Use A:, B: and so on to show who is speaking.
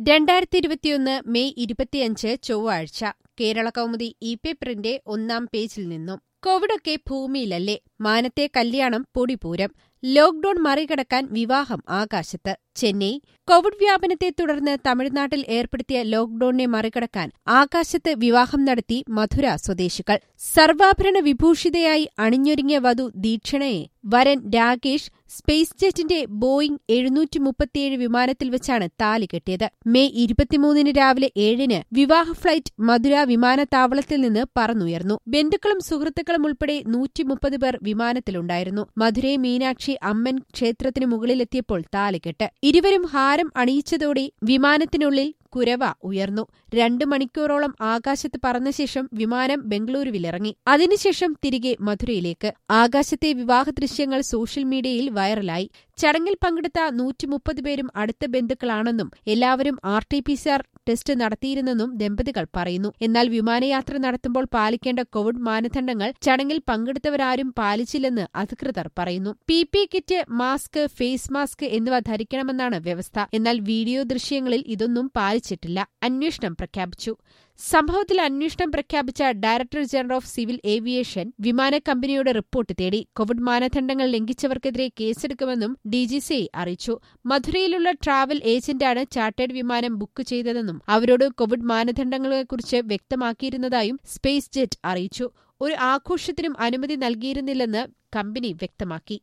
A: രണ്ടായിരത്തി ഇരുപത്തിയൊന്ന് മെയ് ഇരുപത്തിയഞ്ച് ചൊവ്വാഴ്ച കേരള കൗമുദി ഇ പേപ്പറിന്റെ ഒന്നാം പേജിൽ നിന്നും കോവിഡൊക്കെ ഭൂമിയിലല്ലേ മാനത്തെ കല്യാണം പൊടിപൂരം ലോക്ഡൌൺ മറികടക്കാൻ വിവാഹം ആകാശത്ത് ചെന്നൈ കോവിഡ് വ്യാപനത്തെ തുടർന്ന് തമിഴ്നാട്ടിൽ ഏർപ്പെടുത്തിയ ലോക്ഡൌണിനെ മറികടക്കാൻ ആകാശത്ത് വിവാഹം നടത്തി മധുര സ്വദേശികൾ സർവാഭരണ വിഭൂഷിതയായി അണിഞ്ഞൊരുങ്ങിയ വധു ദീക്ഷണയെ വരൻ രാകേഷ് സ്പേസ് ജെറ്റിന്റെ ബോയിംഗ് എഴുന്നൂറ്റി മുപ്പത്തിയേഴ് വിമാനത്തിൽ വെച്ചാണ് താലി കെട്ടിയത് മെയ് ഇരുപത്തിമൂന്നിന് രാവിലെ ഏഴിന് വിവാഹ ഫ്ളൈറ്റ് മധുര വിമാനത്താവളത്തിൽ നിന്ന് പറന്നുയർന്നു ബന്ധുക്കളും സുഹൃത്തുക്കളും ഉൾപ്പെടെ നൂറ്റിമുപ്പത് പേർ വിമാനത്തിലുണ്ടായിരുന്നു മധുരൈ മീനാക്ഷി അമ്മൻ ക്ഷേത്രത്തിനു മുകളിലെത്തിയപ്പോൾ താലികെട്ട് ഇരുവരും ഹാരം അണിയിച്ചതോടെ വിമാനത്തിനുള്ളിൽ കുരവ ഉയർന്നു രണ്ടു മണിക്കൂറോളം ആകാശത്ത് പറന്ന ശേഷം വിമാനം ബംഗളൂരുവിലിറങ്ങി അതിനുശേഷം തിരികെ മധുരയിലേക്ക് ആകാശത്തെ വിവാഹ ദൃശ്യങ്ങൾ സോഷ്യൽ മീഡിയയിൽ വൈറലായി ചടങ്ങിൽ പങ്കെടുത്ത നൂറ്റിമുപ്പത് പേരും അടുത്ത ബന്ധുക്കളാണെന്നും എല്ലാവരും R T P C R test നടത്തിയിരുന്നെന്നും ദമ്പതികൾ പറയുന്നു എന്നാൽ വിമാനയാത്ര നടത്തുമ്പോൾ പാലിക്കേണ്ട കോവിഡ് മാനദണ്ഡങ്ങൾ ചടങ്ങിൽ പങ്കെടുത്തവരാരും പാലിച്ചില്ലെന്ന് അധികൃതർ പറയുന്നു P P kit mask face mask എന്നിവ ധരിക്കണമെന്നാണ് വ്യവസ്ഥ എന്നാൽ വീഡിയോ ദൃശ്യങ്ങളിൽ ഇതൊന്നും പാലിച്ചിട്ടില്ല അന്വേഷണം പ്രഖ്യാപിച്ചു സംഭവത്തിൽ അന്വേഷണം പ്രഖ്യാപിച്ച director general of civil aviation വിമാന കമ്പനിയോട് റിപ്പോർട്ട് തേടി കോവിഡ് മാനദണ്ഡങ്ങൾ ലംഘിച്ചവർക്കെതിരെ കേസെടുക്കുമെന്നും ഡിജിസിഐ അറിയിച്ചു മധുരയിലുള്ള ട്രാവൽ ഏജന്റാണ് ചാർട്ടേഡ് വിമാനം ബുക്ക് ചെയ്തതെന്നും അവരോട് കോവിഡ് മാനദണ്ഡങ്ങളെക്കുറിച്ച് വ്യക്തമാക്കിയിരുന്നതായും സ്പേസ് ജെറ്റ് അറിയിച്ചു ഒരു ആഘോഷത്തിനും അനുമതി നൽകിയിരുന്നില്ലെന്ന് കമ്പനി വ്യക്തമാക്കി